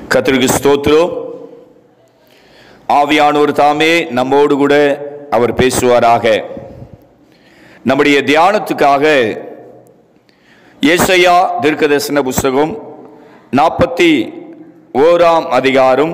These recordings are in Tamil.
கத்திரிக்கு ஸ்தோத்திரம் ஆவியானோர் தாமே நம்மோடு கூட அவர் பேசுவாராக நம்முடைய தியானத்துக்காக ஏசையா தீர்க்கதரிசன புஸ்தகம் நாற்பத்தி ஓராம் அதிகாரம்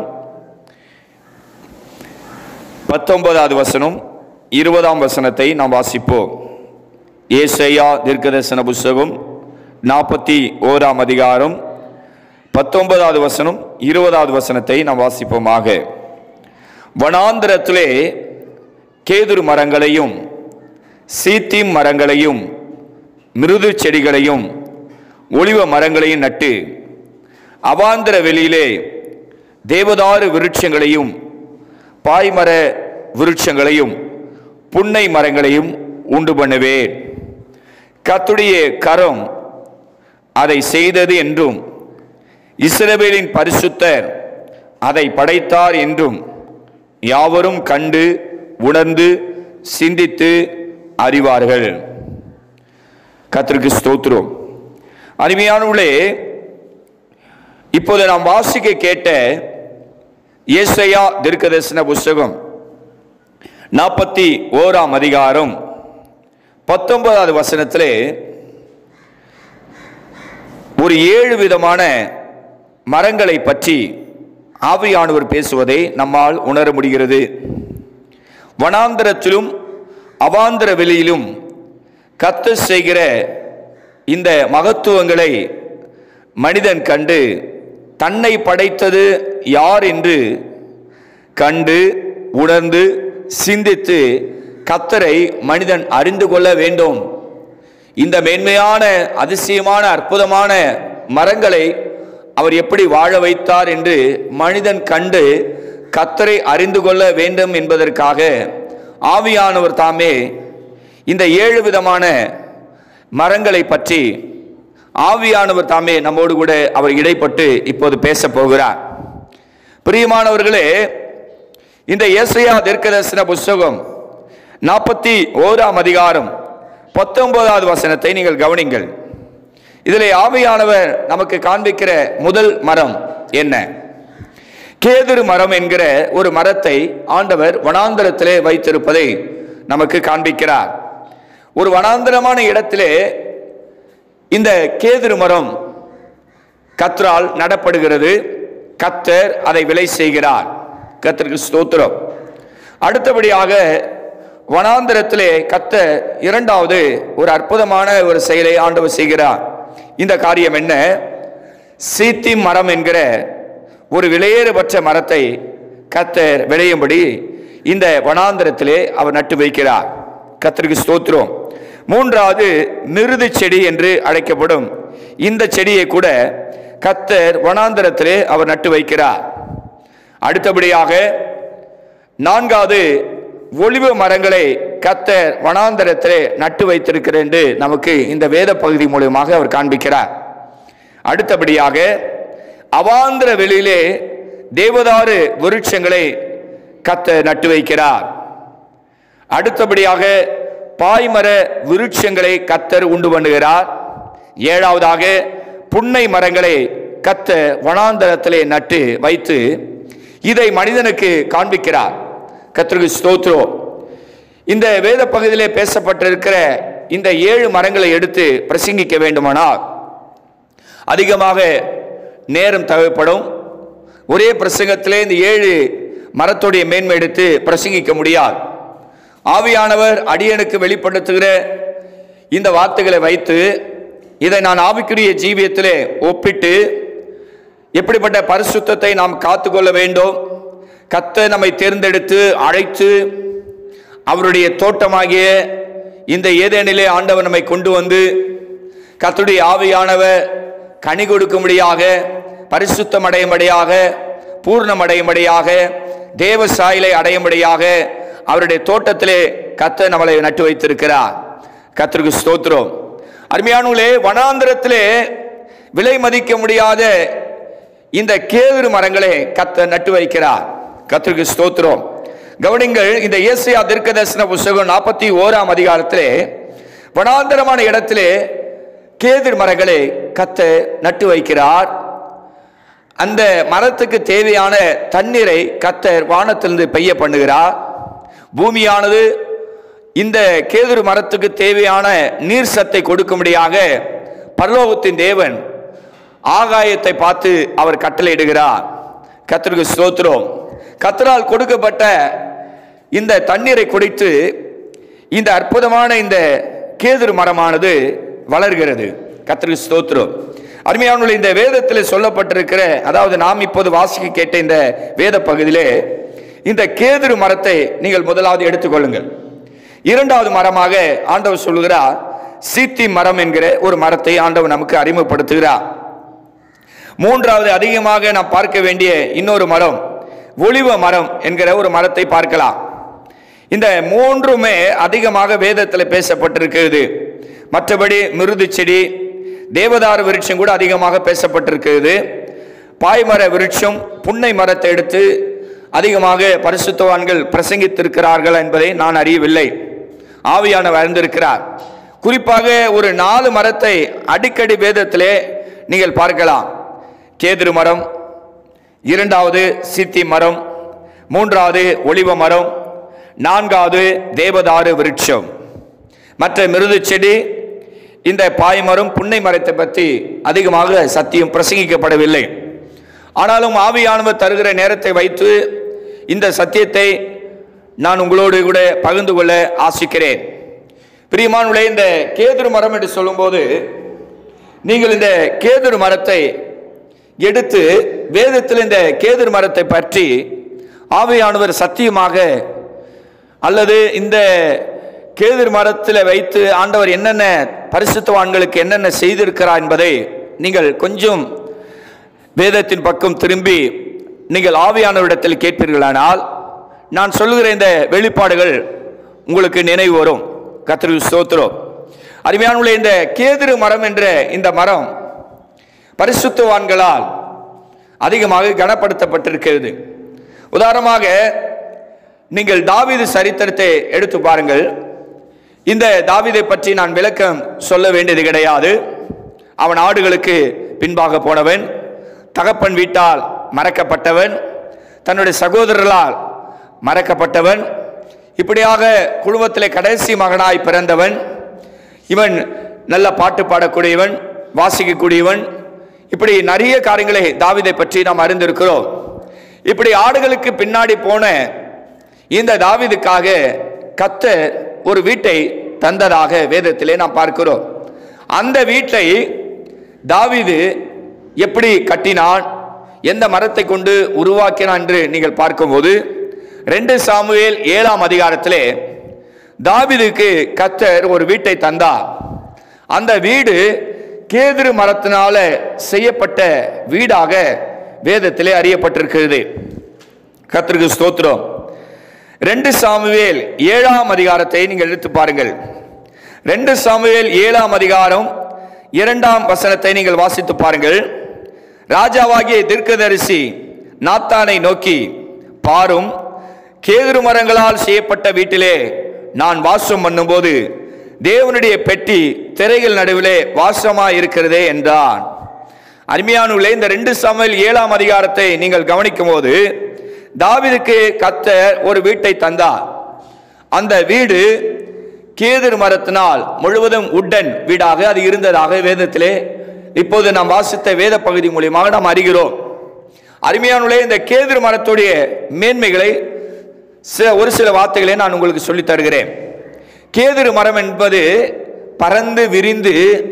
பத்தொன்பதாவது வசனம் இருபதாம் வசனத்தை நாம் வாசிப்போம் ஏசையா தீர்க்கதரிசன புஸ்தகம் நாற்பத்தி ஓராம் அதிகாரம் பத்தொன்பதாவது வசனம் இருபதாவது வசனத்தை நாம் வாசிப்போமாக வனாந்திரத்திலே கேதுரு மரங்களையும் சீத்திம் மரங்களையும் மிருது செடிகளையும் ஒளிவ மரங்களையும் நட்டு அவாந்திர வெளியிலே தேவதாரு விருட்சங்களையும் பாய்மர விருட்சங்களையும் புன்னை மரங்களையும் உண்டு பண்ணுவேன் கத்துடைய கரம் அதை செய்தது என்றும் இஸ்ரவேலின் பரிசுத்தர் அதை படைத்தார் என்றும் யாவரும் கண்டு உணர்ந்து சிந்தித்து அறிவார்கள் கத்திற்கு ஸ்தோத்திரம் அருமையானவர்களே இப்போது நாம் வாசிக்க கேட்ட ஏசையா தீர்க்கதரிசன புஸ்தகம் நாற்பத்தி ஓராம் அதிகாரம் பத்தொன்பதாவது வசனத்திலே ஒரு ஏழு விதமான மரங்களை பற்றி ஆவியானவர் பேசுவதை நம்மால் உணர முடிகிறது வனாந்திரத்திலும் அவாந்திர வெளியிலும் கத்து செய்கிற இந்த மகத்துவங்களை மனிதன் கண்டு தன்னை படைத்தது யார் என்று கண்டு உணர்ந்து சிந்தித்து கத்தரை மனிதன் அறிந்து கொள்ள வேண்டும் இந்த மேன்மையான அதிசயமான அற்புதமான மரங்களை அவர் எப்படி வாழ வைத்தார் என்று மனிதன் கண்டு கத்தரை அறிந்து கொள்ள வேண்டும் என்பதற்காக ஆவியானவர் தாமே இந்த ஏழு விதமான மரங்களை பற்றி ஆவியானவர் தாமே நம்மோடு கூட அவர் இடைப்பட்டு இப்போது பேச போகிறார் பிரியமானவர்களே இந்த ஏசையா தீர்க்கதரிசன புஸ்தகம் நாற்பத்தி ஓராம் அதிகாரம் பத்தொன்பதாவது வசனத்தை நீங்கள் கவனிங்கள் இதில் ஆவியானவர் நமக்கு காண்பிக்கிற முதல் மரம் என்ன கேதுரு மரம் என்கிற ஒரு மரத்தை ஆண்டவர் வனாந்தரத்திலே வைத்திருப்பதை நமக்கு காண்பிக்கிறார் ஒரு வனாந்தரமான இடத்திலே இந்த கேதுரு மரம் கத்ரால் நடப்படுகிறது கத்தர் அதை விலை செய்கிறார் கத்தருக்கு ஸ்தோத்திரம் அடுத்தபடியாக வனாந்திரத்திலே கத்த இரண்டாவது ஒரு அற்புதமான ஒரு செயலை ஆண்டவர் செய்கிறார் இந்த காரியம் என்ன சீத்தி மரம் என்கிற ஒரு விலையேறுபற்ற மரத்தை கத்தர் விளையும்படி இந்த வனாந்திரத்திலே அவர் நட்டு வைக்கிறார் கத்தருக்கு ஸ்தோத்திரம் மூன்றாவது மிருது செடி என்று அழைக்கப்படும் இந்த செடியை கூட கத்தர் வனாந்திரத்திலே அவர் நட்டு வைக்கிறார் அடுத்தபடியாக நான்காவது ஒளிவு மரங்களை கத்தர் வனாந்தரத்திலே நட்டு வைத்திருக்கிறார் என்று நமக்கு இந்த வேத பகுதி மூலமாக அவர் காண்பிக்கிறார் அடுத்தபடியாக அவாந்திர வெளியிலே தேவதாறு விருட்சங்களை கத்த நட்டு வைக்கிறார் அடுத்தபடியாக பாய்மர விருட்சங்களை கத்தர் உண்டு பண்ணுகிறார் ஏழாவதாக புன்னை மரங்களை கத்த வனாந்தரத்திலே நட்டு வைத்து இதை மனிதனுக்கு காண்பிக்கிறார் கத்திரிக்கு ஸ்தோத்ரோ இந்த வேத பகுதியிலே பேசப்பட்டிருக்கிற இந்த ஏழு மரங்களை எடுத்து பிரசங்கிக்க வேண்டுமானால் அதிகமாக நேரம் தேவைப்படும் ஒரே பிரசங்கத்திலே இந்த ஏழு மரத்துடைய மேன்மை எடுத்து பிரசங்கிக்க முடியாது ஆவியானவர் அடியனுக்கு வெளிப்படுத்துகிற இந்த வார்த்தைகளை வைத்து இதை நான் ஆவிக்குரிய ஜீவியத்திலே ஒப்பிட்டு எப்படிப்பட்ட பரிசுத்தத்தை நாம் காத்துக்கொள்ள வேண்டும் கத்த நம்மை தேர்ந்தெடுத்து அழைத்து அவருடைய தோட்டமாகிய இந்த ஏதேனிலே ஆண்டவர் நம்மை கொண்டு வந்து கத்துடைய ஆவியானவர் கனி கொடுக்கும்படியாக பரிசுத்தம் அடையும்படியாக பூர்ணம் அடையும்படியாக தேவ சாயலை அடையும்படியாக அவருடைய தோட்டத்திலே கத்த நம்மளை நட்டு வைத்திருக்கிறார் கத்திற்கு ஸ்தோத்திரம் அருமையானூலே வனாந்திரத்திலே விலை மதிக்க முடியாத இந்த கேதுரு மரங்களை கத்த நட்டு வைக்கிறார் கத்திற்கு ஸ்தோத்திரம் கவனிங்கள் இந்த ஏசியா தீர்க்கதரிசன புஸ்தகம் நாற்பத்தி ஓராம் அதிகாரத்திலே வனாந்தரமான இடத்திலே கேதுர் மரங்களை கத்த நட்டு வைக்கிறார் அந்த மரத்துக்கு தேவையான தண்ணீரை கத்தர் வானத்திலிருந்து பெய்ய பண்ணுகிறார் பூமியானது இந்த கேதுரு மரத்துக்கு தேவையான நீர் சத்தை கொடுக்கும்படியாக பரலோகத்தின் தேவன் ஆகாயத்தை பார்த்து அவர் கட்டளையிடுகிறார் கத்தருக்கு ஸ்தோத்திரம் கத்தரால் கொடுக்கப்பட்ட இந்த தண்ணீரை குடித்து இந்த அற்புதமான இந்த கேதுரு மரமானது வளர்கிறது கத்தருக்கு ஸ்தோத்திரம் அருமையான இந்த வேதத்தில் சொல்லப்பட்டிருக்கிற அதாவது நாம் இப்போது வாசிக்க கேட்ட இந்த வேத பகுதியிலே இந்த கேதுரு மரத்தை நீங்கள் முதலாவது எடுத்துக்கொள்ளுங்கள் இரண்டாவது மரமாக ஆண்டவர் சொல்லுகிறார் சீத்தி மரம் என்கிற ஒரு மரத்தை ஆண்டவர் நமக்கு அறிமுகப்படுத்துகிறார் மூன்றாவது அதிகமாக நாம் பார்க்க வேண்டிய இன்னொரு மரம் ஒளிவ மரம் என்கிற ஒரு மரத்தை பார்க்கலாம் இந்த மூன்றுமே அதிகமாக வேதத்தில் பேசப்பட்டிருக்கிறது மற்றபடி மிருது செடி தேவதார விருட்சம் கூட அதிகமாக பேசப்பட்டிருக்கிறது பாய்மர விருட்சம் புன்னை மரத்தை எடுத்து அதிகமாக பரிசுத்தவான்கள் பிரசங்கித்திருக்கிறார்கள் என்பதை நான் அறியவில்லை ஆவியானவர் அறிந்திருக்கிறார் குறிப்பாக ஒரு நாலு மரத்தை அடிக்கடி வேதத்திலே நீங்கள் பார்க்கலாம் கேதுரு மரம் இரண்டாவது சித்தி மரம் மூன்றாவது ஒளிவ மரம் நான்காவது தேவதாரு விருட்சம் மற்ற மிருது செடி இந்த பாய்மரம் புன்னை மரத்தை பற்றி அதிகமாக சத்தியம் பிரசங்கிக்கப்படவில்லை ஆனாலும் ஆவியானவர் தருகிற நேரத்தை வைத்து இந்த சத்தியத்தை நான் உங்களோடு கூட பகிர்ந்து கொள்ள ஆசிக்கிறேன் பிரியமானுடைய இந்த கேதுரு மரம் என்று சொல்லும்போது நீங்கள் இந்த கேதுரு மரத்தை எடுத்து வேதத்தில் இந்த கேதுரு மரத்தை பற்றி ஆவியானவர் சத்தியமாக அல்லது இந்த கேதுரு மரத்தில் வைத்து ஆண்டவர் என்னென்ன பரிசுத்தவான்களுக்கு என்னென்ன செய்திருக்கிறார் என்பதை நீங்கள் கொஞ்சம் வேதத்தின் பக்கம் திரும்பி நீங்கள் ஆவியானவரிடத்தில் கேட்பீர்களானால் நான் சொல்லுகிற இந்த வெளிப்பாடுகள் உங்களுக்கு நினைவு வரும் கத்திரி ஸ்தோத்திரம் அருமையான இந்த கேதுரு மரம் என்ற இந்த மரம் பரிசுத்தவான்களால் அதிகமாக கனப்படுத்தப்பட்டிருக்கிறது உதாரணமாக நீங்கள் தாவீது சரித்திரத்தை எடுத்து பாருங்கள் இந்த தாவீதை பற்றி நான் விளக்கம் சொல்ல வேண்டியது கிடையாது அவன் ஆடுகளுக்கு பின்பாக போனவன் தகப்பன் வீட்டால் மறக்கப்பட்டவன் தன்னுடைய சகோதரர்களால் மறக்கப்பட்டவன் இப்படியாக குடும்பத்திலே கடைசி மகனாய் பிறந்தவன் இவன் நல்ல பாட்டு பாடக்கூடியவன் வாசிக்கக்கூடியவன் இப்படி நிறைய காரியங்களை தாவீதை பற்றி நாம் அறிந்திருக்கிறோம் இப்படி ஆடுகளுக்கு பின்னாடி போன இந்த தாவீதுக்காக கத்தர் ஒரு வீட்டை தந்ததாக வேதத்திலே நாம் பார்க்கிறோம் அந்த வீட்டை தாவீது எப்படி கட்டினான் எந்த மரத்தை கொண்டு உருவாக்கினான் என்று நீங்கள் பார்க்கும்போது ரெண்டு சாமுவேல் ஏழாம் அதிகாரத்திலே தாவீதுக்கு கத்தர் ஒரு வீட்டை தந்தார் அந்த வீடு கேதுரு மரத்தினால செய்யப்பட்ட வீடாக வேதத்திலே அறியப்பட்டிருக்கிறது கத்திற்கு ஸ்தோத்திரம் ரெண்டு சாமுவேல் ஏழாம் அதிகாரத்தை நீங்கள் எடுத்து பாருங்கள் ரெண்டு சாமுவேல் ஏழாம் அதிகாரம் இரண்டாம் வசனத்தை நீங்கள் வாசித்து பாருங்கள் ராஜாவாகிய தீர்க்கதரிசி நாத்தானை நோக்கி பாரும் கேதுரு மரங்களால் செய்யப்பட்ட வீட்டிலே நான் வாசம் பண்ணும்போது தேவனுடைய பெட்டி திரைகள் நடுவிலே வாசமாய் இருக்கிறதே என்றான் அருமையானுள்ளே இந்த ரெண்டு சமையல் ஏழாம் அதிகாரத்தை நீங்கள் கவனிக்கும் போது தாவிதுக்கு கத்தர் ஒரு வீட்டை தந்தார் அந்த வீடு கேதுரு மரத்தினால் முழுவதும் உட்டன் வீடாக அது இருந்ததாக வேதத்திலே இப்போது நாம் வாசித்த வேத பகுதி மூலியமாக நாம் அறிகிறோம் அருமையானுள்ளே இந்த கேதுரு மரத்துடைய மேன்மைகளை சில ஒரு சில வார்த்தைகளை நான் உங்களுக்கு சொல்லித் தருகிறேன் கேதுரு மரம் என்பது பறந்து விரிந்து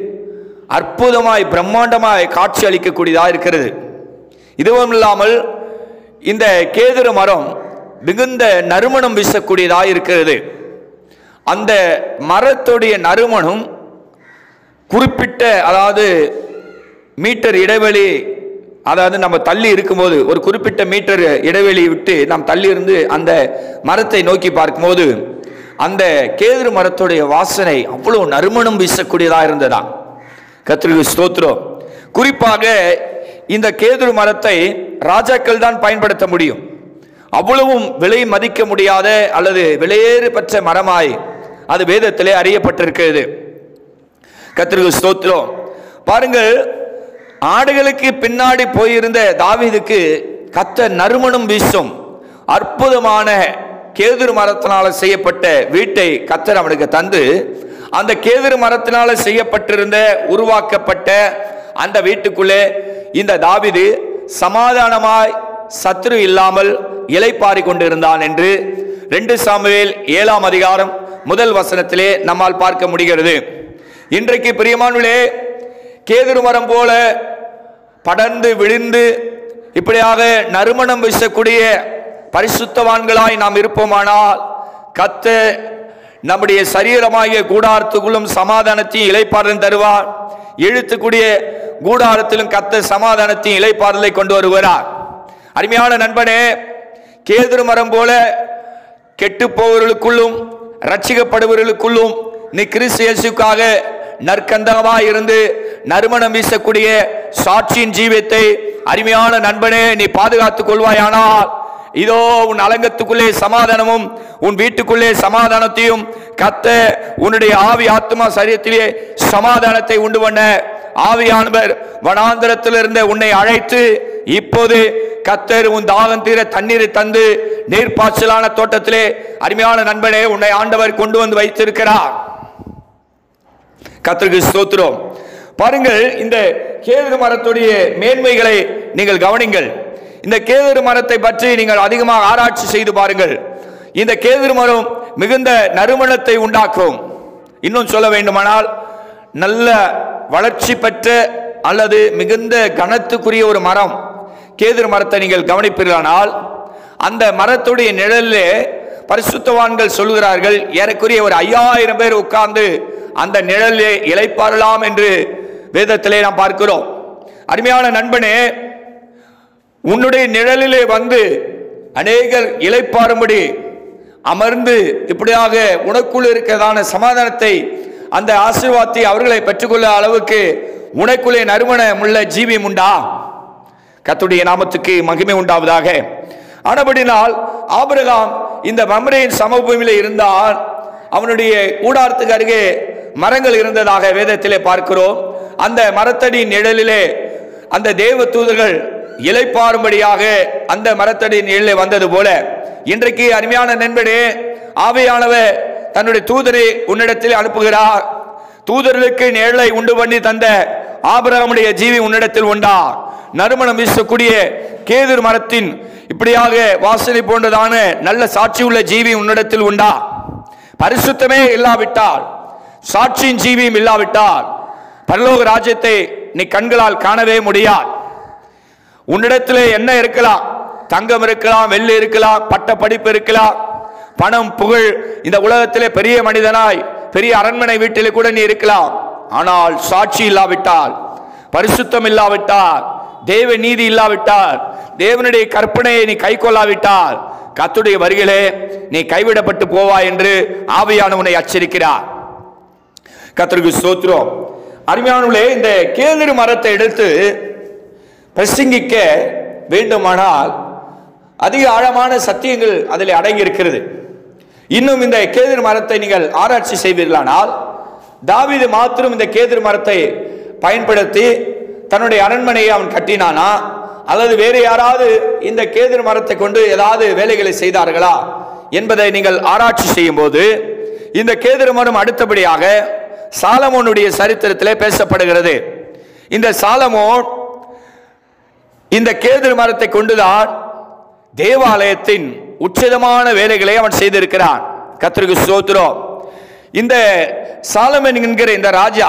அற்புதமாய் பிரம்மாண்டமாய் காட்சி அளிக்கக்கூடியதாக இருக்கிறது இதுவும் இல்லாமல் இந்த கேதுரு மரம் மிகுந்த நறுமணம் வீசக்கூடியதாக இருக்கிறது அந்த மரத்துடைய நறுமணம் குறிப்பிட்ட அதாவது மீட்டர் இடைவெளி அதாவது நம்ம தள்ளி இருக்கும்போது ஒரு குறிப்பிட்ட மீட்டர் இடைவெளி விட்டு நாம் தள்ளி இருந்து அந்த மரத்தை நோக்கி பார்க்கும்போது அந்த கேதுரு மரத்துடைய வாசனை அவ்வளவு நறுமணம் வீசக்கூடியதாக இருந்ததா கத்திரிக்கு ஸ்தோத்திரம் குறிப்பாக இந்த கேதுரு மரத்தை ராஜாக்கள் தான் பயன்படுத்த முடியும் அவ்வளவும் விலை மதிக்க முடியாத அல்லது விலையேறு பெற்ற மரமாய் அது வேதத்திலே அறியப்பட்டிருக்கிறது கத்திரிக்கு ஸ்தோத்திரம் பாருங்கள் ஆடுகளுக்கு பின்னாடி போயிருந்த தாவீதுக்கு கத்த நறுமணம் வீசும் அற்புதமான கேதுரு மரத்தினால செய்யப்பட்ட வீட்டை கத்தர் அவனுக்கு தந்து அந்த கேதுரு மரத்தினால செய்யப்பட்டிருந்த உருவாக்கப்பட்ட அந்த வீட்டுக்குள்ளே இந்த தாவீது சமாதானமாய் சத்ரு இல்லாமல் இலைப்பாரி கொண்டிருந்தான் என்று ரெண்டு சாமுவேல் ஏழாம் அதிகாரம் முதல் வசனத்திலே நம்மால் பார்க்க முடிகிறது இன்றைக்கு பிரியமானுளே கேதுரு மரம் போல படர்ந்து விழுந்து இப்படியாக நறுமணம் வீசக்கூடிய பரிசுத்தவான்களாய் நாம் இருப்போமானால் கத்த நம்முடைய சரீரமாகிய கூடாரத்துக்குள்ளும் சமாதானத்தையும் இலைப்பாறுதல் தருவார் எழுத்துக்கூடிய கூடாரத்திலும் கத்த சமாதானத்தையும் இலைப்பாறுதலை கொண்டு வருகிறார் அருமையான நண்பனே கேதுரு மரம் போல கெட்டு போவர்களுக்குள்ளும் ரட்சிக்கப்படுபவர்களுக்குள்ளும் நீ கிறிஸ்து இயேசுக்காக நற்கந்தகமாய் இருந்து நறுமணம் வீசக்கூடிய சாட்சியின் ஜீவியத்தை அருமையான நண்பனே நீ பாதுகாத்துக் கொள்வாயானால் இதோ உன் அலங்கத்துக்குள்ளே சமாதானமும் உன் வீட்டுக்குள்ளே சமாதானத்தையும் கத்த உன்னுடைய ஆவி ஆத்மா சரீரத்திலே சமாதானத்தை உண்டு பண்ண ஆவியானவர் வனாந்திரத்திலிருந்து உன்னை அழைத்து இப்போது கத்தர் உன் தாகம் தீர தண்ணீரை தந்து நீர்ப்பாய்ச்சலான தோட்டத்திலே அருமையான நண்பனே உன்னை ஆண்டவர் கொண்டு வந்து வைத்திருக்கிறார் கத்தருக்கு ஸ்தோத்திரம் பாருங்கள் இந்த கேதுரு மரத்துடைய மேன்மைகளை நீங்கள் கவனிங்கள் இந்த கேதுரு மரத்தை பற்றி நீங்கள் அதிகமாக ஆராய்ச்சி செய்து பாருங்கள் இந்த கேதுரு மரம் மிகுந்த நறுமணத்தை உண்டாக்கும் இன்னும் சொல்ல வேண்டுமானால் நல்ல வளர்ச்சி பெற்ற அல்லது மிகுந்த கனத்துக்குரிய ஒரு மரம் கேதுரு மரத்தை நீங்கள் கவனிப்பீர்களானால் அந்த மரத்துடைய நிழலிலே பரிசுத்தவான்கள் சொல்கிறார்கள் ஏறக்குறைய ஒரு ஐயாயிரம் பேர் உட்கார்ந்து அந்த நிழலிலே இளைப்பாறலாம் என்று வேதத்திலே நாம் பார்க்கிறோம் அருமையான நண்பனே உன்னுடைய நிழலிலே வந்து அநேகர் இளைப்பாறும்படி அமர்ந்து இப்படியாக உனக்குள் இருக்கிறதான சமாதானத்தை அந்த ஆசீர்வாதத்தை அவர்களை பெற்றுக்கொள்ள அளவுக்கு உனக்குள்ளே நறுமணம் உள்ள ஜீவியம் உண்டா கத்துடைய நாமத்துக்கு மகிமை உண்டாவதாக ஆனபடினால் ஆபிரகாம் இந்த மம்ரேயின் சமபூமியில் இருந்தால் அவனுடைய கூடாரத்துக்கு அருகே மரங்கள் இருந்ததாக வேதத்திலே பார்க்கிறோம் அந்த மரத்தடி நிழலிலே அந்த தேவ தூதர்கள் இலைப்பாரும்படியாக அந்த மரத்தடி நிழலில் வந்தது போல இன்றைக்கு அருமையான நண்பனே ஆவையானவர் தன்னுடைய தூதரை உன்னிடத்தில் அனுப்புகிறார் தூதர்களுக்கு நிழலை உண்டு பண்ணி தந்த ஆபிரகாமுடைய ஜீவி உன்னிடத்தில் உண்டா நறுமணம் வீசக்கூடிய கேதுர் மரத்தின் இப்படியாக வாசனை போன்றதான நல்ல சாட்சி உள்ள ஜீவி உன்னிடத்தில் உண்டா பரிசுத்தமே இல்லாவிட்டால் சாட்சியின் ஜீவியும் இல்லாவிட்டால் பரலோக ராஜ்யத்தை நீ கண்களால் காணவே முடியாது உன்னிடத்திலே என்ன இருக்கலாம் தங்கம் இருக்கலாம் வெள்ளி இருக்கலாம் பட்ட படிப்பு இருக்கலாம் பணம் புகழ் இந்த உலகத்திலே பெரிய மனிதனாய் பெரிய அரண்மனை வீட்டிலே கூட நீ இருக்கலாம் ஆனால் சாட்சி இல்லாவிட்டால் பரிசுத்தம் இல்லாவிட்டால் தேவ நீதி இல்லாவிட்டால் தேவனுடைய கற்பனையை நீ கை கொள்ளாவிட்டால் கத்துடைய வருகிலே நீ கைவிடப்பட்டு போவாய் என்று ஆவியானவனை அச்சரிக்கிறார் கத்தருக்கு ஸ்தோத்திரம் அருமையானவர்களே இந்த கேதிரு மரத்தை எடுத்து பிரசங்கிக்க வேண்டுமானால் அதிக ஆழமான சத்தியங்கள் அதில் அடங்கி இருக்கிறது இன்னும் இந்த கேதிர் மரத்தை நீங்கள் ஆராய்ச்சி செய்வீர்களானால் தாவீது மாத்திரம் இந்த கேதிர் மரத்தை பயன்படுத்தி தன்னுடைய அரண்மனையை அவன் கட்டினானா அல்லது வேறு யாராவது இந்த கேதிர் மரத்தை கொண்டு ஏதாவது வேலைகளை செய்தார்களா என்பதை நீங்கள் ஆராய்ச்சி செய்யும் போது இந்த கேதிர் மரம் அடுத்தபடியாக சாலமோனுடைய சரித்திரத்திலே பேசப்படுகிறது இந்த சாலமோன் இந்த கேதுரு மரத்தை கொண்டுதான் தேவாலயத்தின் உச்சிதமான வேலைகளை அவன் செய்திருக்கிறான் கத்திரிக்கு ஸ்தோத்திரம் இந்த சாலமன் என்கிற இந்த ராஜா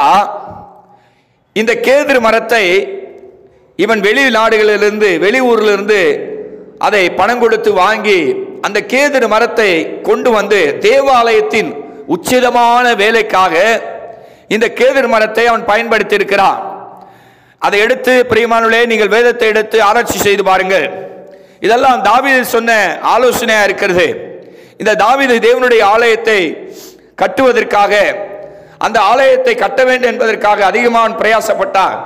இந்த கேதுரு மரத்தை இவன் வெளி நாடுகளிலிருந்து வெளியூரிலிருந்து அதை பணம் கொடுத்து வாங்கி அந்த கேதுரு மரத்தை கொண்டு வந்து தேவாலயத்தின் உச்சிதமான வேலைக்காக இந்த கேதுரு மரத்தை அவன் பயன்படுத்தி இருக்கிறான் அதை எடுத்து பிரியமானுளே நீங்கள் வேதத்தை எடுத்து ஆராய்ச்சி செய்து பாருங்கள் இதெல்லாம் தாவீது சொன்ன ஆலோசனையா இருக்கிறது இந்த தாவீது தேவனுடைய ஆலயத்தை கட்டுவதற்காக அந்த ஆலயத்தை கட்ட வேண்டும் என்பதற்காக அதிகமான பிரயாசப்பட்டான்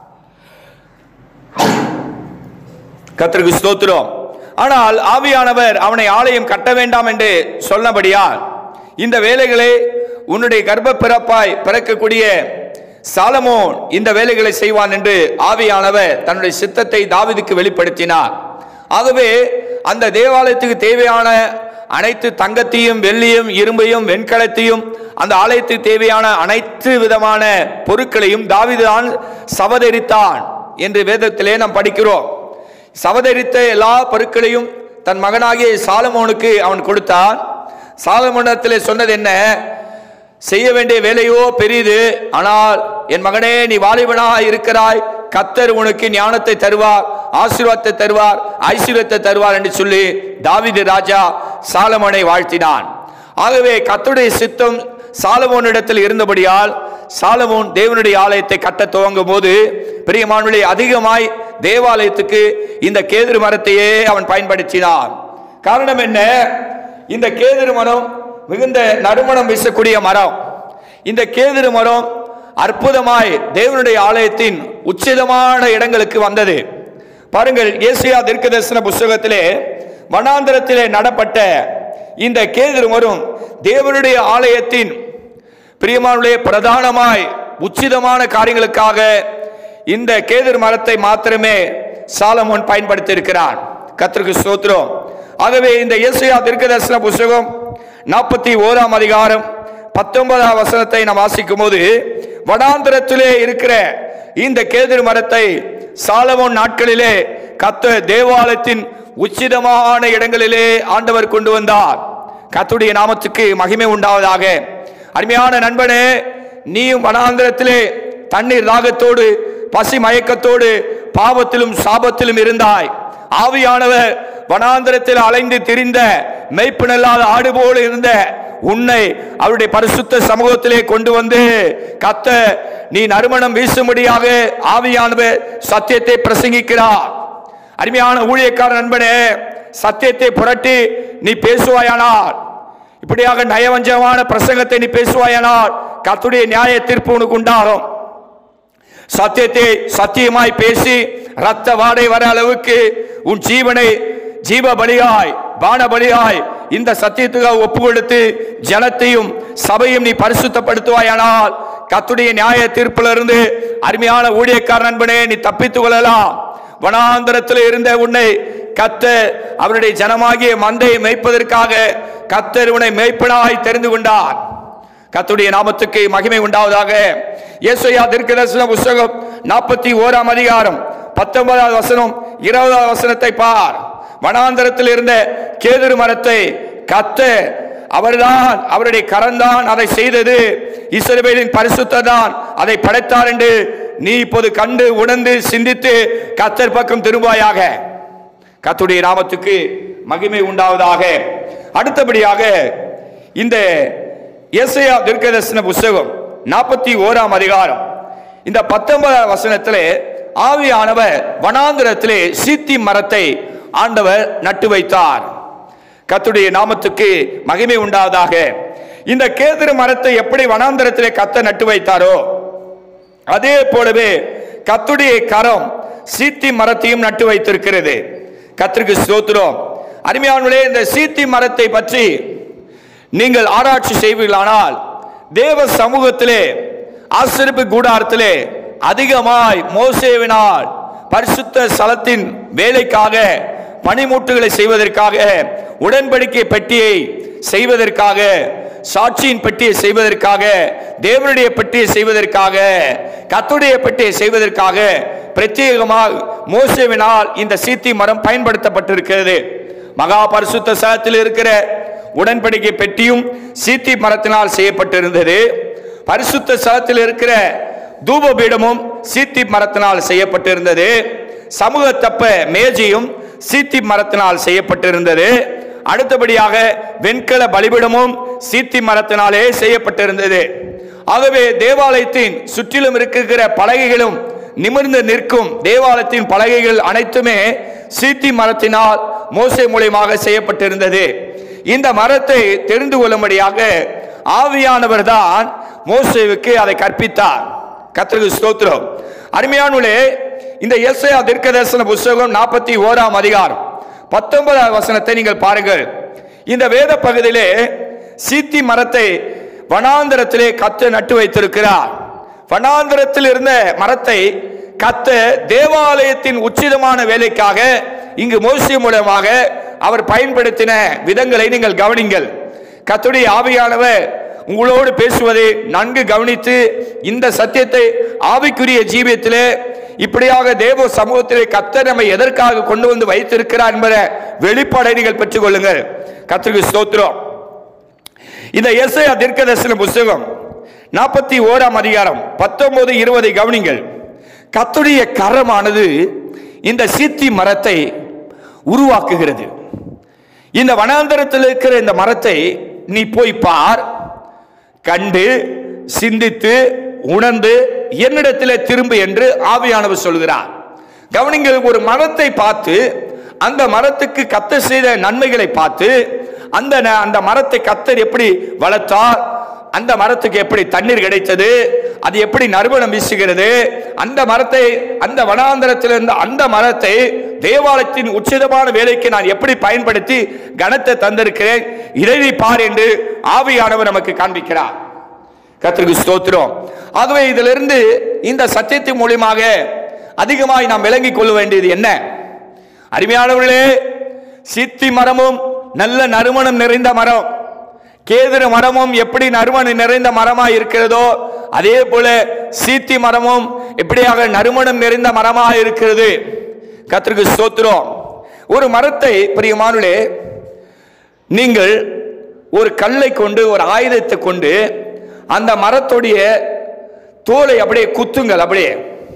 கத்திற்கு ஸ்தோத்திரம் ஆனால் ஆவியானவர் அவனை ஆலயம் கட்ட வேண்டாம் என்று சொன்னபடியால் இந்த வேலைகளை உன்னுடைய கர்ப்ப பிறப்பாய் பிறக்கக்கூடிய சாலமோன் இந்த வேலைகளை செய்வான் என்று ஆவியானவர் தன்னுடைய சித்தத்தை தாவீதுக்கு வெளிப்படுத்தினார் ஆகவே அந்த தேவாலயத்துக்கு தேவையான அனைத்து தங்கத்தையும் வெள்ளியும் இரும்பையும் வெண்கலத்தையும் அந்த ஆலயத்துக்கு தேவையான அனைத்து விதமான பொருட்களையும் தாவீதுதான் சவதரித்தான் என்று வேதத்திலே நாம் படிக்கிறோம் சவதரித்த எல்லா பொருட்களையும் தன் மகனாகிய சாலமோனுக்கு அவன் கொடுத்தான் சாலமோனத்திலே சொன்னது என்ன செய்ய வேண்டிய வேலையோ பெரியது ஆனால் என் மகனே நீ வாலிபனா இருக்கிறாய் கத்தர் உனக்கு ஞானத்தை தருவார் ஆசீர்வாதத்தை தருவார் ஐஸ்வர்யத்தை தருவார் என்று சொல்லி தாவீது ராஜா சாலமோனை வாழ்த்தினான் ஆகவே கத்தருடைய சித்தம் சாலமோனிடத்தில் இருந்தபடியால் சாலமோன் தேவனுடைய ஆலயத்தை கட்ட துவங்கும் போது பிரியமானுடைய அதிகமாய் தேவாலயத்துக்கு இந்த கேதுரு மரத்தையே அவன் பயன்படுத்தினான் காரணம் என்ன இந்த கேதுரு மரம் மிகுந்த நறுமணம் வீசக்கூடிய மரம் இந்த கேதுரு மரம் அற்புதமாய் தேவனுடைய ஆலயத்தின் உச்சிதமான இடங்களுக்கு வந்தது பாருங்கள் ஏசியா தீர்க்கதரிசன புஸ்தகத்திலே வனாந்தரத்திலே நடப்பட்ட இந்த கேதுரு மரம் தேவனுடைய ஆலயத்தின் பிரியமானுடைய பிரதானமாய் உச்சிதமான காரியங்களுக்காக இந்த கேதுரு மரத்தை மாத்திரமே சாலமோன் பயன்படுத்தி இருக்கிறான் கத்திற்கு ஸ்தோத்திரம் ஆகவே இந்த இயேசுயா தீர்க்கதரிசன புஸ்தகம் நாற்பத்தி ஓராம் அதிகாரம் பத்தொன்பதாம் வசனத்தை நாம் வாசிக்கும் போது வடாந்திரத்திலே இருக்கிற இந்த கேதுரு மரத்தை சாலமோன் நாட்களிலே கத்த தேவாலயத்தின் உச்சிதமான இடங்களிலே ஆண்டவர் கொண்டு வந்தார் கத்துடைய நாமத்துக்கு மகிமை உண்டாவதாக அருமையான நண்பனே நீயும் வனாந்திரத்திலே தண்ணீர் தாகத்தோடு பசி மயக்கத்தோடு பாவத்திலும் சாபத்திலும் இருந்தாய் ஆவியானவர் வனாந்திரத்தில் அலைந்து திரிந்த மெய்ப்பினல்லாத ஆடு போல இருந்த உன்னை அவருடைய பரிசுத்த சமூகத்திலே கொண்டு வந்து கத்த நீ நறுமணம் வீசும்படியாக ஆவியானவர் சத்தியத்தை பிரசங்கிக்கிறார் அருமையான ஊழியக்கார நண்பனே சத்தியத்தை புரட்டி நீ பேசுவாயானால் இப்படியாக நயவஞ்சமான பிரசங்கத்தை நீ பேசுவாயானால் கத்துடைய நியாய தீர்ப்பு உனக்கு உண்டாகும் சத்தியத்தை சத்தியமாய் பேசி ரத்த வாடை வர அளவுக்கு உன் ஜீவனை ஜீவ பலியாய் பான பலியாய் இந்த சத்தியத்துக்காக ஒப்பு கொடுத்து ஜனத்தையும் சபையும் நீ பரிசுத்தப்படுத்துவாயானால் கத்துடைய நியாய தீர்ப்பிலிருந்து அருமையான ஊழியக்கார நண்பனே நீ தப்பித்துக் கொள்ளலாம் வனாந்தரத்தில் இருந்த உன்னை கத்த அவருடைய ஜனமாகிய மந்தையை மேய்ப்பதற்காக கத்தர் உன்னை மேய்ப்பனாய் தெரிந்து கொண்டார் கத்துடைய நாமத்துக்கு மகிமை உண்டாவதாக இயேசுயா தீர்க்கதரிசன புஸ்தகம் நாற்பத்தி ஓராம் அதிகாரம் பத்தொன்பதாவது வசனம் இருபதாவது வசனத்தை பார் வனாந்தரத்தில் இருந்த கேதுரு மரத்தை கத்த அவர்தான் அவருடைய கரந்தான் அதை செய்தது இஸ்ரவேலின் பரிசுத்தர் தான் அதை படைத்தார் என்று நீ இப்போது கண்டு உணர்ந்து சிந்தித்து கத்தர் பக்கம் திரும்பாயாக கத்துடைய நாமத்துக்கு மகிமை உண்டாவதாக அடுத்தபடியாக இந்த ஏசையா தீர்க்கதரிசன புஸ்தகம் நாற்பத்தி ஓராம் அதிகாரம் இந்த பத்தொன்பதாம் வசனத்திலே ஆவியானவர் வனாந்திரத்திலே சீத்தி மரத்தை ஆண்டவர் நட்டு வைத்தார் கத்துடைய நாமத்துக்கு மகிமை உண்டாவதாக இந்த கேதுரு மரத்தை எப்படி வனாந்தரத்திலே கத்த நட்டு வைத்தாரோ அதே போலவே கத்துடைய கரம் சீத்தி மரத்தையும் நட்டு வைத்திருக்கிறது கத்திற்கு ஸ்தோத்திரம் அருமையானவர்களே இந்த சீத்தி மரத்தை பற்றி நீங்கள் ஆராய்ச்சி செய்வீர்களானால் தேவ சமூகத்திலே ஆசிரிப்பு கூடாரத்திலே அதிகமாய் மோசேவினால் பரிசுத்த ஸ்தலத்தின் வேலைக்காக பனிமூட்டுகளை செய்வதற்காக உடன்படிக்கை பெட்டியை செய்வதற்காக சாட்சியின் பெட்டியை செய்வதற்காக தேவனுடைய பெட்டியை செய்வதற்காக கத்துடைய பெட்டியை செய்வதற்காக பிரத்யேகமாக மோசேவினால் இந்த சீத்தி மரம் பயன்படுத்தப்பட்டிருக்கிறது மகா பரிசுத்த ஸ்தலத்தில் இருக்கிற உடன்படிக்கை பெட்டியும் சீத்தி மரத்தினால் செய்யப்பட்டிருந்தது பரிசுத்த ஸ்தலத்தில் இருக்கிற தூபபீடமும் சீத்தி மரத்தினால் செய்யப்பட்டிருந்தது சமூக தப்ப மேஜையும் சீத்தி மரத்தினால் செய்யப்பட்டிருந்தது அடுத்தபடியாக வெண்கல பலிபிடமும் சீத்தி மரத்தினாலே செய்யப்பட்டிருந்தது ஆகவே தேவாலயத்தின் சுற்றிலும் இருக்கிற பலகைகளும் நிமிர்ந்து நிற்கும் தேவாலயத்தின் பலகைகள் அனைத்துமே சீத்தி மரத்தினால் மோசை மூலியமாக செய்யப்பட்டிருந்தது இந்த மரத்தை தெரிந்து கொள்ளும்படியாக ஆவியானவர் தான் மோசேவுக்கு அதை கற்பித்தார் கத்திரிக்கு ஸ்தோத்திரம் அருமையானுளே இந்த எஸ்ஐயா தீர்க்கதரிசன புஸ்தகம் நாற்பத்தி ஓராம் அதிகாரம் பத்தொன்பதாம் வசனத்தை நீங்கள் பாருங்கள் இந்த வேத பகுதியிலே சீத்தி மரத்தை வனாந்தரத்திலே கத்து நட்டு வைத்திருக்கிறார் வனாந்திரத்தில் இருந்த மரத்தை கத்த தேவாலயத்தின் உச்சிதமான வேலைக்காக இங்கு மோசி மூலமாக அவர் பயன்படுத்தின விதங்களை நீங்கள் கவனிங்கள் கத்துடைய ஆவியானவர் உங்களோடு பேசுவதை நன்கு கவனித்து இந்த சத்தியத்தை ஆவிக்குரிய ஜீவியத்திலே இப்படியாக தேவ சமூகத்திலே கத்தர் நம்மை எதற்காக கொண்டு வந்து வைத்திருக்கிறார் என்பதை வெளிப்பாடை நீங்கள் பெற்றுக் கொள்ளுங்கள் கத்திரிக்கு ஸ்தோத்திரம் இந்த எஸ்ஐ தீர்க்கதரிசன புஸ்தகம் நாற்பத்தி ஓராம் அதிகாரம் பத்தொன்பது இருபதை கவனிங்கள் கத்துடைய கரமானது இந்த சீத்தி மரத்தை உருவாக்குகிறது இந்த வனாந்தரத்தில் இருக்கிற இந்த மரத்தை நீ போய் பார் கண்டு சிந்தித்து உணர்ந்து என்னிடத்திலே திரும்பு என்று ஆவியானவர் சொல்கிறார் கவனிங்கள் ஒரு மரத்தை பார்த்து அந்த மரத்துக்கு கத்த செய்த நன்மைகளை பார்த்து அந்த ந- அந்த மரத்தை கத்தர் எப்படி வளர்த்தார் அந்த மரத்துக்கு எப்படி தண்ணீர் கிடைத்தது அது எப்படி நறுமணம் வீசுகிறது அந்த மரத்தை அந்த வனாந்தரத்தில் இருந்த அந்த மரத்தை தேவாலயத்தின் உச்சிதமான வேலைக்கு நான் எப்படி பயன்படுத்தி கனத்தை தந்திருக்கிறேன் இதை நீ பார் என்று ஆவியானவர் நமக்கு காண்பிக்கிறார் கர்த்தருக்கு ஸ்தோத்திரம் ஆகவே இதிலிருந்து இந்த சத்தியத்தின் மூலியமாக அதிகமாய் நாம் விளங்கிக் கொள்ள வேண்டியது என்ன அருமையானவர்களே சித்தி மரமும் நல்ல நறுமணம் நிறைந்த மரம் கேதுரு மரமும் எப்படி நறுமணம் நிறைந்த மரமா இருக்கிறதோ அதே போல சீத்தி மரமும் எப்படியாக நறுமணம் நிறைந்த மரமா இருக்கிறது கர்த்தருக்கு ஸ்தோத்திரம் ஒரு மரத்தை பிரியமானுளே நீங்கள் ஒரு கல்லை கொண்டு ஒரு ஆயுதத்தை கொண்டு அந்த மரத்துடைய தோலை அப்படியே குத்துங்கள் அப்படியே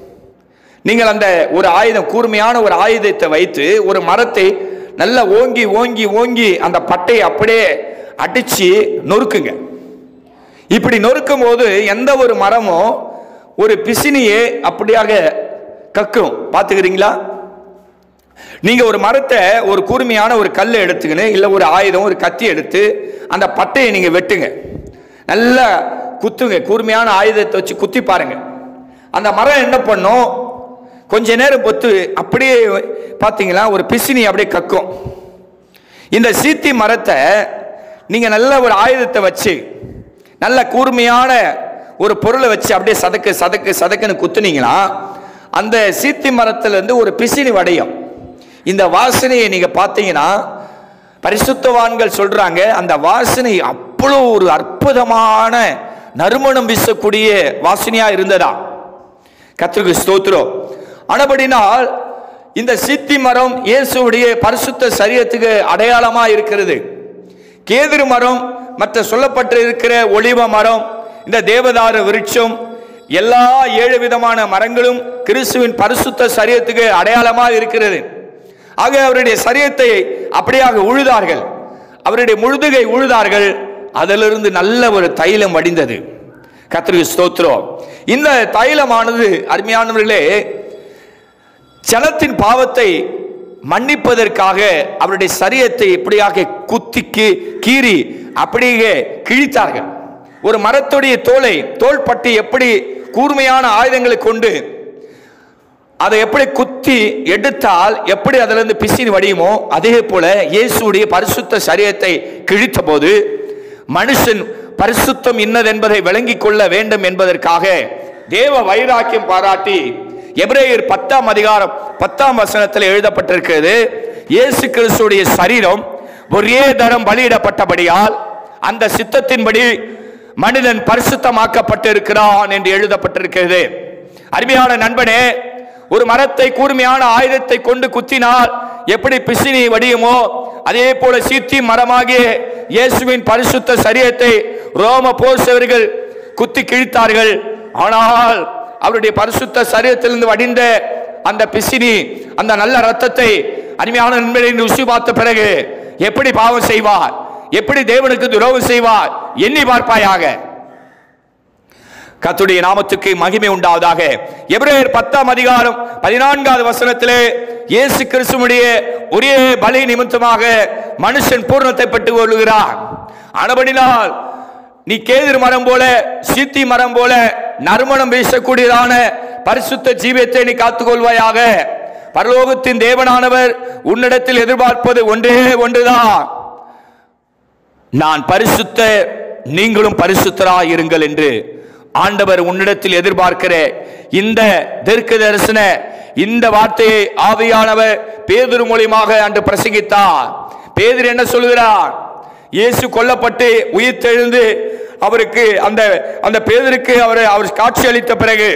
நீங்கள் அந்த ஒரு ஆயுதம் கூர்மையான ஒரு ஆயுதத்தை வைத்து ஒரு மரத்தை நல்லா ஓங்கி ஓங்கி ஓங்கி அந்த பட்டையை அப்படியே அடிச்சு நொறுக்குங்க இப்படி நொறுக்கும் போது எந்த ஒரு மரமும் ஒரு பிசினியே அப்படியாக கக்கும் பார்த்துக்கிறீங்களா நீங்க ஒரு மரத்தை ஒரு கூர்மையான ஒரு கல்லை எடுத்துக்கின்னு இல்லை ஒரு ஆயுதம் ஒரு கத்தி எடுத்து அந்த பட்டையை நீங்க வெட்டுங்க நல்லா குத்துங்க கூர்மையான ஆயுதத்தை வச்சு குத்தி பாருங்க அந்த மரம் என்ன பண்ணும் கொஞ்ச நேரம் பொத்து அப்படியே பார்த்தீங்களா ஒரு பிசினி அப்படியே கக்கும் இந்த சீத்தி மரத்தை நீங்க நல்ல ஒரு ஆயுதத்தை வச்சு நல்ல கூர்மையான ஒரு பொருளை வச்சு அப்படியே சதக்கு சதக்கு சதக்குன்னு குத்துனீங்கன்னா அந்த சீத்தி மரத்திலிருந்து ஒரு பிசினி வடையும் இந்த வாசனையை நீங்க பார்த்தீங்கன்னா பரிசுத்தவான்கள் சொல்றாங்க அந்த வாசனை அவ்வளோ ஒரு அற்புதமான நறுமணம் வீசக்கூடிய வாசனையா இருந்ததா கத்திரிக்கு ஸ்தோத்திரம் ஆனபடினால் இந்த சித்தி மரம் இயேசுவுடைய பரிசுத்த சரீரத்துக்கு அடையாளமா இருக்கிறது கேதுரு மரம் மற்ற சொல்லப்பட்டு இருக்கிற ஒளிவ மரம் இந்த தேவதாரு விருட்சம் எல்லா ஏழு விதமான மரங்களும் கிறிஸ்துவின் பரிசுத்த சரீரத்துக்கு அடையாளமாக இருக்கிறது ஆக அவருடைய சரீரத்தை அப்படியாக உழுதார்கள் அவருடைய முழுதுகை உழுதார்கள் அதிலிருந்து நல்ல ஒரு தைலம் வடிந்தது கத்திரிக்கு ஸ்தோத்திரம் இந்த தைலமானது அருமையானவர்களே ஜனத்தின் பாவத்தை மன்னிப்பதற்காக அவருடைய சரீரத்தை எப்படியாக குத்திக்கு கீறி அப்படியே கிழித்தார்கள் ஒரு மரத்துடைய தோலை தோள்பட்டி எப்படி கூர்மையான ஆயுதங்களை கொண்டு அதை எப்படி குத்தி எடுத்தால் எப்படி அதிலிருந்து பிசின் வடியுமோ அதே போல இயேசுடைய பரிசுத்த சரீரத்தை கிழித்த போது மனுஷன் பரிசுத்தம் இன்னதென்பதை விளங்கிக் கொள்ள வேண்டும் என்பதற்காக தேவ வைராக்கியம் பாராட்டி எபிரேயர் பத்தாம் அதிகாரம் பத்தாம் வசனத்தில் எழுதப்பட்டிருக்கிறது இயேசு கிறிஸ்துடைய சரீரம் ஒரே தரம் பலியிடப்பட்டபடியால் அந்த சித்தத்தின்படி மனிதன் பரிசுத்தமாக்கப்பட்டிருக்கிறான் என்று எழுதப்பட்டிருக்கிறது அருமையான நண்பனே ஒரு மரத்தை கூர்மையான ஆயுதத்தை கொண்டு குத்தினால் எப்படி பிசினி வடியுமோ அதே போல சீத்தி மரமாகிய இயேசுவின் பரிசுத்த சரீரத்தை ரோம போசவர்கள் குத்தி கிழித்தார்கள் ஆனால் அவருடைய பரிசுத்த சரீரத்திலிருந்து வடிந்த அந்த பிசினி அந்த நல்ல ரத்தத்தை அருமையான நண்பனை ருசி பார்த்த பிறகு எப்படி பாவம் செய்வார் எப்படி தேவனுக்கு துரோகம் செய்வார் எண்ணி பார்ப்பாயாக கர்த்தருடைய நாமத்துக்கு மகிமை உண்டாவதாக எபிரேயர் பத்தாம் அதிகாரம் பதினான்காவது வசனத்திலே இயேசு கிறிஸ்துவுடைய ஒரே பலி நிமித்தமாக மனுஷன் பூர்ணத்தை பெற்றுக் கொள்கிறார் ஆனபடினால் நீ கேதிர் மரம் போல சீத்தி மரம் போல நறுமணம் வீசக்கூடியதான பரிசுத்த ஜீவியத்தை நீ காத்துக்கொள்வாயாக பரலோகத்தின் தேவனானவர் உன்னிடத்தில் எதிர்பார்ப்பது ஒன்றே ஒன்றுதான் நான் பரிசுத்த நீங்களும் பரிசுத்தராய் இருங்கள் என்று ஆண்டவர் உன்னிடத்தில் எதிர்பார்க்கிற இந்த தெற்கு தரிசன இந்த வார்த்தையை ஆவியானவர் பேதுரு மூலியமாக அன்று பிரசங்கித்தார் பேதுரு என்ன சொல்கிறார் இயேசு கொல்லப்பட்டு உயிர் தெழுந்து அவருக்கு அந்த அந்த பேதருக்கு அவர் அவர் காட்சி அளித்த பிறகு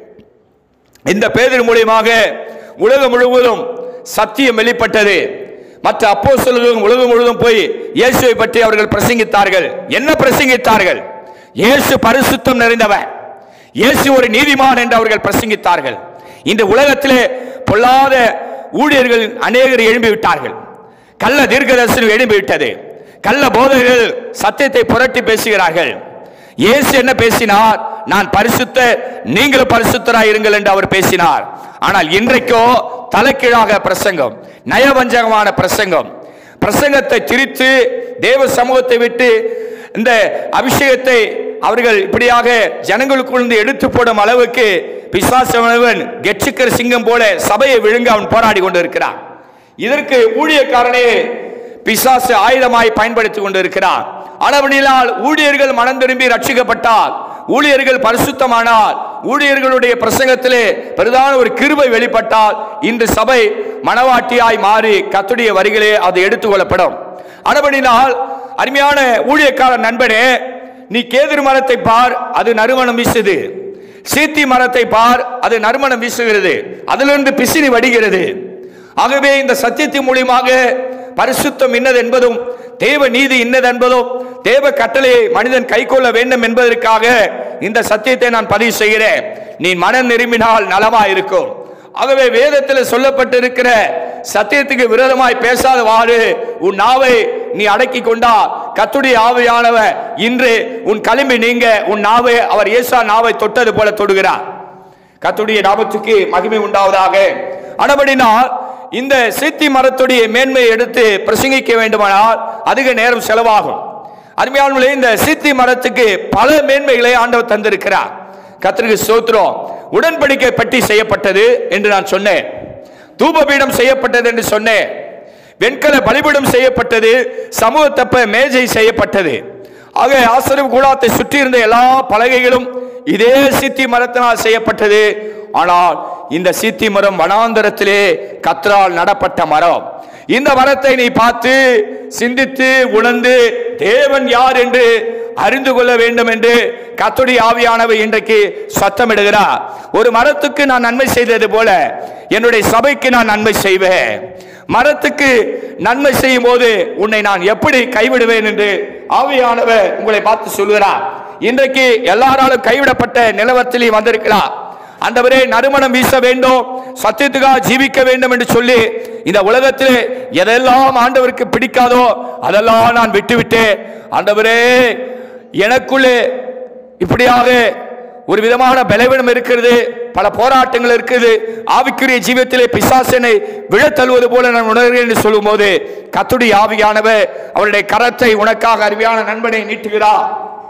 இந்த பேதர் மூலியமாக உலகம் முழுவதும் சத்தியம் வெளிப்பட்டது மற்ற அப்போஸ்தலர்களும் உலகம் முழுவதும் போய் இயேசுவை பற்றி அவர்கள் பிரசங்கித்தார்கள் என்ன பிரசங்கித்தார்கள் இயேசு பரிசுத்தம் நிறைந்தவன் இயேசு ஒரு நீதிமான் என்று அவர்கள் பிரசங்கித்தார்கள் இந்த உலகத்திலே பொல்லாத ஊழியர்கள் அநேகர் எழும்பி விட்டார்கள் கள்ள தீர்க்கதரிசனம் எழும்பி விட்டது கள்ள போதகர்கள் சத்தியத்தை புரட்டி பேசுகிறார்கள் இயேசு என்ன பேசினார் நான் பரிசுத்த நீங்களும் பரிசுத்தராய் இருங்கள் என்று அவர் பேசினார் ஆனால் இன்றைக்கோ தலைக்கீழாக பிரசங்கம் நயவஞ்சகமான பிரசங்கம் பிரசங்கத்தை திரித்து தேவ சமூகத்தை விட்டு இந்த அபிஷேகத்தை அவர்கள் இப்படியாக ஜனங்களுக்குள் எடுத்து போடும் அளவுக்கு பிசாசவன் கெட்சிக்கிற சிங்கம் போல சபையை விழுங்க அவன் போராடி கொண்டிருக்கிறான் இதற்கு ஊழியக்காரனே பிசாசு ஆயுதமாய் பயன்படுத்தி கொண்டிருக்கிறார் அளவனிலால் ஊழியர்கள் மனம் திரும்பி ரட்சிக்கப்பட்டால் ஊழியர்கள் பரிசுத்தமானால் ஊழியர்களுடைய பிரசங்கத்திலே பிரதான ஒரு கிருபை வெளிப்பட்டால் இன்று சபை மனவாட்டியாய் மாறி கத்துடைய வரிகளே அது எடுத்துக்கொள்ளப்படும் அளவனினால் அருமையான ஊழியக்காரன் நண்பனே நீ கேதுரு மரத்தை பார் அது நறுமணம் வீசுது சீத்தி மரத்தை பார் அது நறுமணம் வீசுகிறது அதிலிருந்து பிசிறி வடிகிறது ஆகவே இந்த சத்தியத்தின் மூலியமாக பரிசுத்தம் இன்னது என்பதும் தேவ நீதி இன்னது என்பதும் தேவ கட்டளையை மனிதன் கைக்கொள்ள வேண்டும் என்பதற்காக இந்த சத்தியத்தை நான் பதிவு செய்கிறேன் நீ மனம் நிரும்பினால் நலமா இருக்கும் ஆகவே வேதத்தில் சொல்லப்பட்டிருக்கிற சத்தியத்துக்கு விரோதமாய் பேசாத வாடு உன் நாவை நீ அடக்கி கொண்டா கத்துடைய ஆவையானவ இன்று உன் களிம்பி நீங்க உன் நாவை அவர் ஏசா நாவை தொட்டது போல தொடுகிறார் கத்துடைய நாமத்துக்கு மகிமை உண்டாவதாக ஆனபடினால் இந்த சீத்தி மரத்துடைய மேன்மையை எடுத்து பிரசங்கிக்க வேண்டுமானால் அதிக நேரம் செலவாகும் அருமையானவர்களே இந்த சீத்தி மரத்துக்கு பல மேன்மைகளை ஆண்டவர் தந்திருக்கிறார் கத்திரிக்கு சோத்திரம் உடன்படிக்கை பட்டி செய்யப்பட்டது என்று நான் சொன்னேன் தூபபீடம் செய்யப்பட்டது என்று சொன்னேன் வெண்கல பலிபீடம் செய்யப்பட்டது சமூக தப்ப மேஜை செய்யப்பட்டது ஆக ஆசிரியர் கூடாத்தை சுற்றி இருந்த எல்லா பலகைகளும் இதே சித்தி மரத்தினால் செய்யப்பட்டது ஆனால் இந்த சித்தி மரம் வனாந்தரத்திலே கத்ரால் நடப்பட்ட மரம் இந்த மரத்தை நீ பார்த்து சிந்தித்து உணர்ந்து தேவன் யார் என்று அறிந்து கொள்ள வேண்டும் என்று கத்துடைய ஆவியானவை இன்றைக்கு சத்தமிடுகிறார் ஒரு மரத்துக்கு நான் நன்மை செய்தது போல என்னுடைய சபைக்கு நான் நன்மை செய்வேன் மரத்துக்கு நன்மை செய்யும் போது உன்னை நான் எப்படி கைவிடுவேன் என்று ஆவியானவர் உங்களை பார்த்து சொல்கிறார் இன்றைக்கு எல்லாராலும் கைவிடப்பட்ட நிலவரத்திலே வந்திருக்கிறார் ஆண்டவரே நறுமணம் வீச வேண்டும் சத்தியத்துக்காக ஜீவிக்க வேண்டும் என்று சொல்லி இந்த உலகத்தில் எதெல்லாம் ஆண்டவருக்கு பிடிக்காதோ அதெல்லாம் நான் விட்டுவிட்டேன் ஆண்டவரே எனக்குள்ளே இப்படியாக ஒரு விதமான பலவீனம் இருக்கிறது பல போராட்டங்கள் இருக்குது ஆவிக்குரிய ஜீவியத்திலே பிசாசனை விழத்தழுவது போல நான் உணர்கிறேன் என்று சொல்லும்போது கத்துடைய ஆவியானவர் அவருடைய கரத்தை உனக்காக அருமையான நண்பனை நீட்டுகிறார்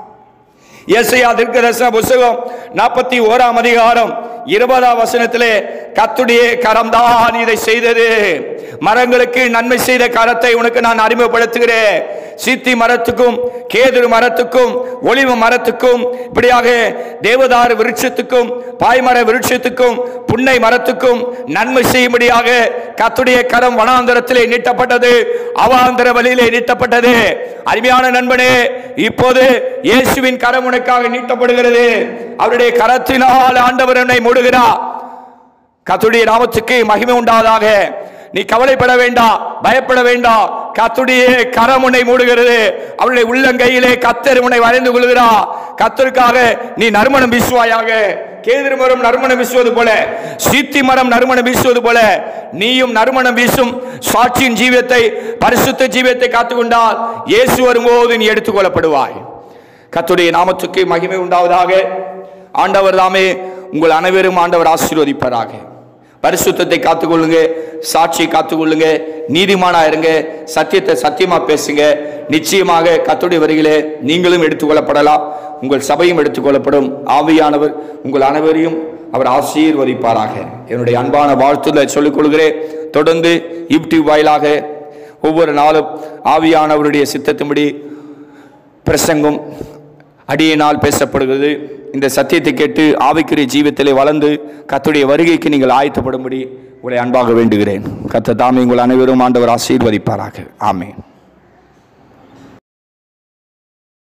ஏசையா தீர்க்கதரிசன புஸ்தகம் நாற்பத்தி ஓராம் அதிகாரம் இருபதாம் வசனத்திலே கத்துடைய கரம்தான் இதை செய்தது மரங்களுக்கு நன்மை செய்த கரத்தை உனக்கு நான் அறிமுகப்படுத்துகிறேன் சீத்தி மரத்துக்கும் கேதுரு மரத்துக்கும் ஒளிவு மரத்துக்கும் இப்படியாக தேவதாரு விருட்சத்துக்கும் பாய்மர விருட்சத்துக்கும் புன்னை மரத்துக்கும் நன்மை செய்யும்படியாக கத்துடைய கரம் வனாந்தரத்திலே நீட்டப்பட்டது அவாந்தர வழியிலே நீட்டப்பட்டது அருமையான நண்பனே இப்போது இயேசுவின் கரம் உனக்காக நீட்டப்படுகிறது அவருடைய கரத்தினால் ஆண்டவர் என்னை மூடுகிறார் கத்துடைய நாமத்துக்கு மகிமை உண்டாவதாக நீ கவலைப்பட வேண்டாம் பயப்பட வேண்டாம் கத்துடைய கரம் உன்னை மூடுகிறது அவருடைய உள்ளங்கையிலே கத்தர் உன்னை வரைந்து கொள்கிறா கத்தருக்காக நீ நறுமணம் வீசுவாயாக கேதிர் மரம் நறுமணம் வீசுவது போல சீத்தி மரம் நறுமணம் வீசுவது போல நீயும் நறுமணம் வீசும் சாட்சியின் ஜீவியத்தை பரிசுத்த ஜீவியத்தை காத்துக்கொண்டால் இயேசு வரும்போது நீ எடுத்துக்கொள்ளப்படுவாய் கத்துடைய நாமத்துக்கு மகிமை உண்டாவதாக ஆண்டவர் தாமே உங்கள் அனைவரும் ஆண்டவர் ஆசீர்வதிப்பாராக பரிசுத்தத்தை காத்துக்கொள்ளுங்க சாட்சியை காத்துக்கொள்ளுங்க நீதிமானா இருங்க சத்தியத்தை சத்தியமா பேசுங்க நிச்சயமாக கத்துடைய வரிகளே நீங்களும் எடுத்துக்கொள்ளப்படலாம் உங்கள் சபையும் எடுத்துக்கொள்ளப்படும் ஆவியானவர் உங்கள் அனைவரையும் அவர் ஆசீர்வதிப்பாராக என்னுடைய அன்பான வாழ்த்துதலை சொல்லிக் கொள்கிறேன் தொடர்ந்து யூடியூப் வாயிலாக ஒவ்வொரு நாளும் ஆவியானவருடைய சித்தத்தின்படி பிரசங்கம் அடியினால் பேசப்படுகிறது இந்த சத்தியத்தை கேட்டு ஆவிக்குரிய ஜீவத்திலே வளர்ந்து கர்த்தருடைய வருகைக்கு நீங்கள் ஆயத்தப்படும்படி உங்களை அன்பாக வேண்டுகிறேன் கர்த்தர் தாமே உங்கள் அனைவரும் ஆண்டவர் ஆசீர்வதிப்பாராக ஆமென்